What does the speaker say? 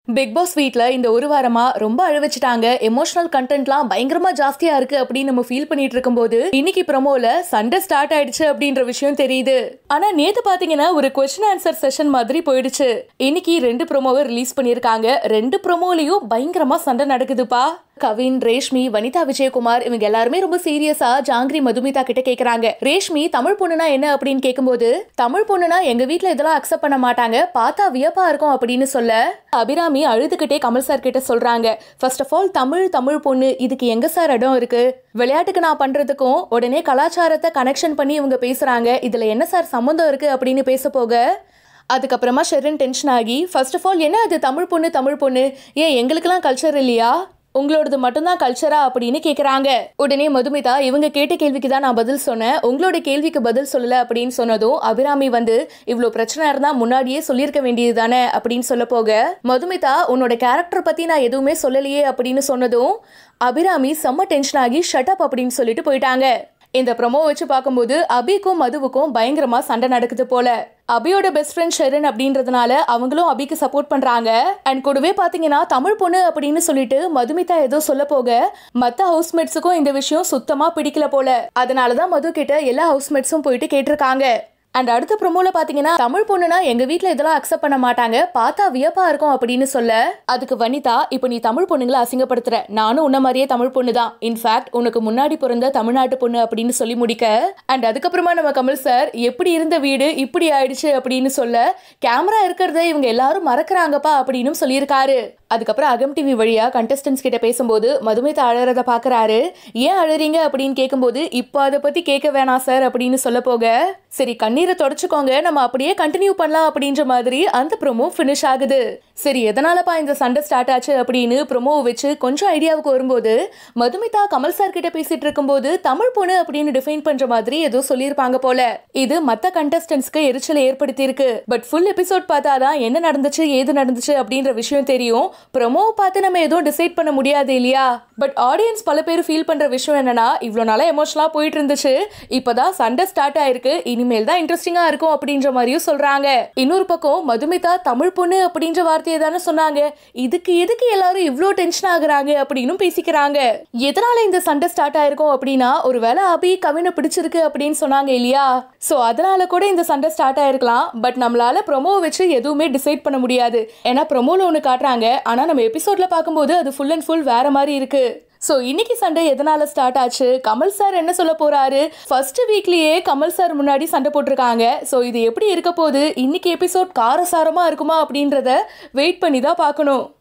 big pass வீட்ல இந்த ஒரு வாரமா ரொம்ப அழுவச்சிட்டாங்க எமோஷனல் கண்டென்ட்லாம் பயங்கரமா ஜாஸ்தியா இருக்கு அப்படின்னு நம்ம ஃபீல் பண்ணிட்டு இருக்கும்போது இன்னைக்கு ப்ரோமோல சண்டை ஸ்டார்ட் ஆயிடுச்சு அப்படின்ற விஷயம் தெரியுது ஆனா நேத்து பாத்தீங்கன்னா ஒரு கொஸ்டின் ஆன்சர் செஷன் மாதிரி போயிடுச்சு இன்னைக்கு ரெண்டு ப்ரோமோவை ரிலீஸ் பண்ணிருக்காங்க ரெண்டு ப்ரோமோலயும் பயங்கரமா சண்டை நடக்குதுப்பா கவின் ரேஷ்மி வனிதா விஜயகுமார் இவங்க எல்லாருமே ரொம்ப சீரியஸா ஜாங்கிரி மதுமிதா கிட்ட கேக்குறாங்க ரேஷ்மி தமிழ் பொண்ணுனா என்ன அப்படின்னு கேட்கும்போது தமிழ் பொண்ணுனா எங்க வீட்ல இதெல்லாம் அக்செப்ட் பண்ண மாட்டாங்க பார்த்தா வியப்பா இருக்கும் அப்படின்னு சொல்ல அபிராமி அழுதுகிட்டே கமல் சார் கிட்ட சொல்றாங்க first of all Tamil Tamil பொண்ணு இதுக்கு எங்க சார் இடம் இருக்கு விளையாட்டுக்கு நான் பண்றதுக்கும் உடனே கலாச்சாரத்தை கனெக்ஷன் பண்ணி இவங்க பேசுறாங்க இதுல என்ன சார் சம்மந்தம் இருக்கு அப்படின்னு பேச போக அதுக்கப்புறமா ஷெரின் டென்ஷன் ஆகி ஃபர்ஸ்ட் ஆஃப் ஆல் என்ன அது தமிழ் பொண்ணு தமிழ் பொண்ணு ஏன் எங்களுக்கெல்லாம் கல்ச்சர் இல்லையா உங்களோடது மட்டும்தான் கல்ச்சரா அப்படின்னு கேக்குறாங்க உடனே மதுமிதா இவங்க கேட்ட கேள்விக்கு தான் நான் பதில் சொன்னேன் உங்களோட கேள்விக்கு பதில் சொல்லல அப்படின்னு சொன்னதும் அபிராமி வந்து இவ்வளவு பிரச்சனை இருந்தா முன்னாடியே சொல்லியிருக்க வேண்டியது தானே அப்படின்னு சொல்ல போக மதுமிதா உன்னோட கேரக்டர் பத்தி நான் எதுவுமே சொல்லலையே அப்படின்னு சொன்னதும் அபிராமி செம்ம டென்ஷன் ஆகி ஷட் அப் அப்படின்னு சொல்லிட்டு போயிட்டாங்க இந்த ப்ரொமோ வச்சு பார்க்கும்போது அபிக்கும் மதுவுக்கும் பயங்கரமா சண்டை நடக்குது போல அபியோட பெஸ்ட் ஃப்ரெண்ட் ஷெரின் அப்படின்றதுனால அவங்களும் அபிக்கு சப்போர்ட் பண்றாங்க அண்ட் கூடவே பாத்தீங்கன்னா தமிழ் பொண்ணு அப்படின்னு சொல்லிட்டு மதுமிதா ஏதோ சொல்ல போக மத்த ஹவுஸ்மேட்ஸுக்கும் இந்த விஷயம் சுத்தமா பிடிக்கல போல அதனாலதான் மது கிட்ட எல்லா ஹவுஸ்மேட்ஸும் போயிட்டு கேட்டிருக்காங்க அண்ட் அடுத்த ப்ரொமோல பாத்தீங்கன்னா தமிழ் பொண்ணுனா எங்க வீட்ல இதெல்லாம் அக்செப்ட் பண்ண மாட்டாங்க பார்த்தா வியப்பா இருக்கும் அப்படின்னு சொல்ல அதுக்கு வனிதா இப்போ நீ தமிழ் பொண்ணுங்களை அசிங்கப்படுத்துற நானும் உன்ன மாதிரியே தமிழ் பொண்ணு தான் இன்ஃபேக்ட் உனக்கு முன்னாடி பிறந்த தமிழ்நாட்டு பொண்ணு அப்படின்னு சொல்லி முடிக்க அண்ட் அதுக்கப்புறமா நம்ம கமல் சார் எப்படி இருந்த வீடு இப்படி ஆயிடுச்சு அப்படின்னு சொல்ல கேமரா இருக்கிறத இவங்க எல்லாரும் மறக்கறாங்கப்பா அப்படின்னு சொல்லியிருக்காரு அதுக்கப்புறம் அகம் டிவி வழியா கண்டஸ்டன்ஸ் கிட்ட பேசும்போது மதுமிதா அழறத பாக்குறாரு ஏன் அழறீங்க அப்படின்னு கேட்கும்போது இப்போ அதை பத்தி கேட்க வேணாம் சார் அப்படின்னு சொல்ல போக சரி கண்ணீரை தொடச்சுக்கோங்க நம்ம அப்படியே கண்டினியூ பண்ணலாம் அப்படின்ற மாதிரி அந்த ப்ரோமோ ஃபினிஷ் ஆகுது சரி எதனாலப்பா இந்த சண்டை ஸ்டார்ட் ஆச்சு அப்படின்னு ப்ரோமோ வச்சு கொஞ்சம் ஐடியாவுக்கு வரும்போது மதுமிதா கமல் சார் கிட்ட பேசிட்டு இருக்கும்போது தமிழ் பொண்ணு அப்படின்னு டிஃபைன் பண்ற மாதிரி ஏதோ சொல்லியிருப்பாங்க போல இது மத்த கண்டஸ்டன்ஸ்க்கு எரிச்சலை ஏற்படுத்தி இருக்கு பட் ஃபுல் எபிசோட் பார்த்தாதான் என்ன நடந்துச்சு ஏது நடந்துச்சு அப்படின்ற விஷயம் தெரியும் ப்ரொமோ பார்த்து நம்ம எதுவும் டிசைட் பண்ண முடியாது இல்லையா பட் ஆடியன்ஸ் பல பேர் ஃபீல் பண்ற விஷயம் என்னன்னா இவ்வளோ நாளா எமோஷனலா போயிட்டு இருந்துச்சு இப்பதான் சண்டை ஸ்டார்ட் ஆயிருக்கு இனிமேல் தான் இன்ட்ரெஸ்டிங்கா இருக்கும் அப்படின்ற மாதிரியும் சொல்றாங்க இன்னொரு பக்கம் மதுமிதா தமிழ் பொண்ணு அப்படின்ற வார்த்தையை தானே சொன்னாங்க இதுக்கு எதுக்கு எல்லாரும் இவ்வளோ டென்ஷன் ஆகுறாங்க அப்படின்னு பேசிக்கிறாங்க எதனால இந்த சண்டை ஸ்டார்ட் ஆயிருக்கும் அப்படின்னா ஒருவேளை அபி கவினை பிடிச்சிருக்கு அப்படின்னு சொன்னாங்க இல்லையா சோ அதனால கூட இந்த சண்டை ஸ்டார்ட் ஆயிருக்கலாம் பட் நம்மளால ப்ரொமோ வச்சு எதுவுமே டிசைட் பண்ண முடியாது ஏன்னா ப்ரொமோல ஒன்று காட்டுறாங்க ஆனா நம்ம எபிசோட்ல பார்க்கும்போது அது ஃபுல் அண்ட் ஃபுல் வேற மாதிரி இருக்கு ஸோ இன்னைக்கு சண்டை எதனால ஸ்டார்ட் ஆச்சு கமல் சார் என்ன சொல்ல போறாரு ஃபர்ஸ்ட் வீக்லயே கமல் சார் முன்னாடி சண்டை போட்டிருக்காங்க ஸோ இது எப்படி இருக்க போகுது இன்னைக்கு எபிசோட் காரசாரமா இருக்குமா அப்படின்றத வெயிட் பண்ணி தான் பார்க்கணும்